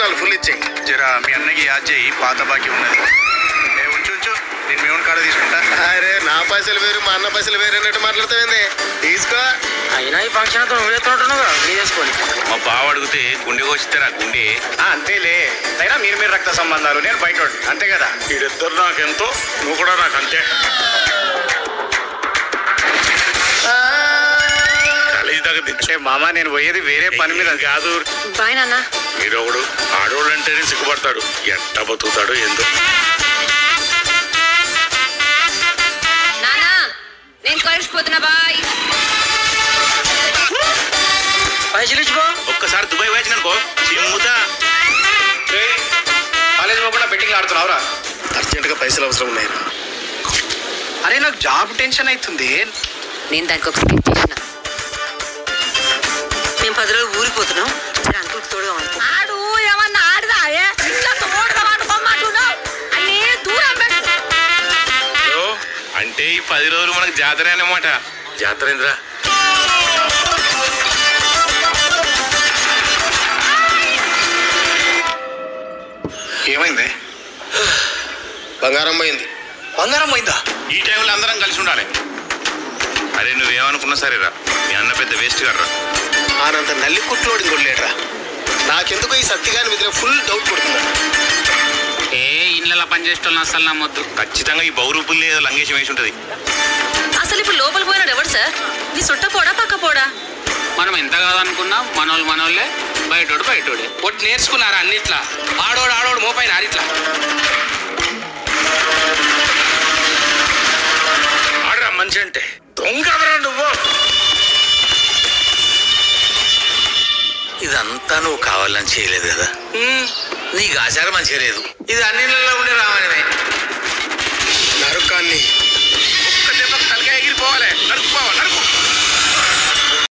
నాలుగు ఫుల్ ఇచ్చేయి జరా మీ అన్నకి యాద్ చేయి పాత బాకీ ఉన్నది ఏ ఉంచు ఉంచు నేను మీ కాడ తీసుకుంటా అరే నా పైసలు వేరు మా అన్న పైసలు వేరు అన్నట్టు మాట్లాడతావేంది తీసుకో అయినా ఈ ఫంక్షన్ అంతా నువ్వు ఎత్తుకుంటున్నావు నీ చేసుకొని మా బావ అడిగితే గుండె కోసిస్తారా గుండె ఆ, అంతేలే అయినా మీరు మీరు రక్త సంబంధాలు నేను బయట అంతే కదా వీరిద్దరు నాకెంతో నువ్వు కూడా నాకు అంతే కాలేజీ దాకా దించే అంటే మామ నేను పోయేది వేరే పని మీద కాదు బాయ్ నాన్న మీరు ఒకడు ఆడోళ్ళు అంటేనే సిగ్గుపడతాడు ఎట్ట బతుకుతాడు ఎందు నానా నేను కలిసిపోతున్నా బాయ్ పైసలు ఇచ్చిపో ఒక్కసారి దుబాయ్ వచ్చిననుకో చిమ్ముతా కాలేజ్ పోకుండా బెట్టింగ్ ఆడుతున్నావురా అర్జెంటుగా పైసలు అవసరం ఉన్నాయి అరే నాకు జాబ్ టెన్షన్ అవుతుంది నేను దానికి ఒక స్కెచ్ చేసిన మేము పది రోజులు ఊరిపోతున్నాం సరే అంకుల్కి తోడుగా అనుకో ఆడు ఏమన్నా ఆడదా ఇట్లా తోడుగా పట్టుకోమంటున్నావు అన్నీ దూరం పెట్టు ఓ, అంటే ఈ పది రోజులు మనకు జాతర అన్నమాట జాతర ఏంద్రా ఏమైంది బంగారం పోయింది బంగారం పోయిందా ఈ టైంలో అందరం కలిసి ఉండాలి అరే నువ్వేమనుకున్నా సరేరా మీ అన్న పెద్ద వేస్ట్ గారు ఆనంత నల్లి కుట్లోడి కొడలేడురా నాకెందుకో ఈ సత్తిగాని మీద ఫుల్ డౌట్ కొడుతున్నాడు ఏ ఇళ్ళలో పనిచేసేటోళ్ళని అస్సలు నమ్మొద్దు ఖచ్చితంగా ఈ బౌరూపుల్ని ఏదో లంగేసి వేసి ఉంటది అసలు ఇప్పుడు లోపల పోయినాడు ఎవడు సార్ నీ సొట్ట పోడా పక్క పోడా మనం ఎంత కాదనుకున్నా మనోళ్ళు మనోళ్ళే బయటోడు బయటోడే ఒకటి నేర్చుకున్నారా అన్నిట్లా ఆడోడు ఆడోడు మోపైన అరిట్లా ఆడరా మంచి అంటే దొంగవరా నువ్వు ఇదంతా నువ్వు కావాలని చేయలేదు కదా నీకు ఆచారం మంచిగా లేదు ఇది అన్నిళ్ళలో ఉండే రామాయణమే నరకాన్ని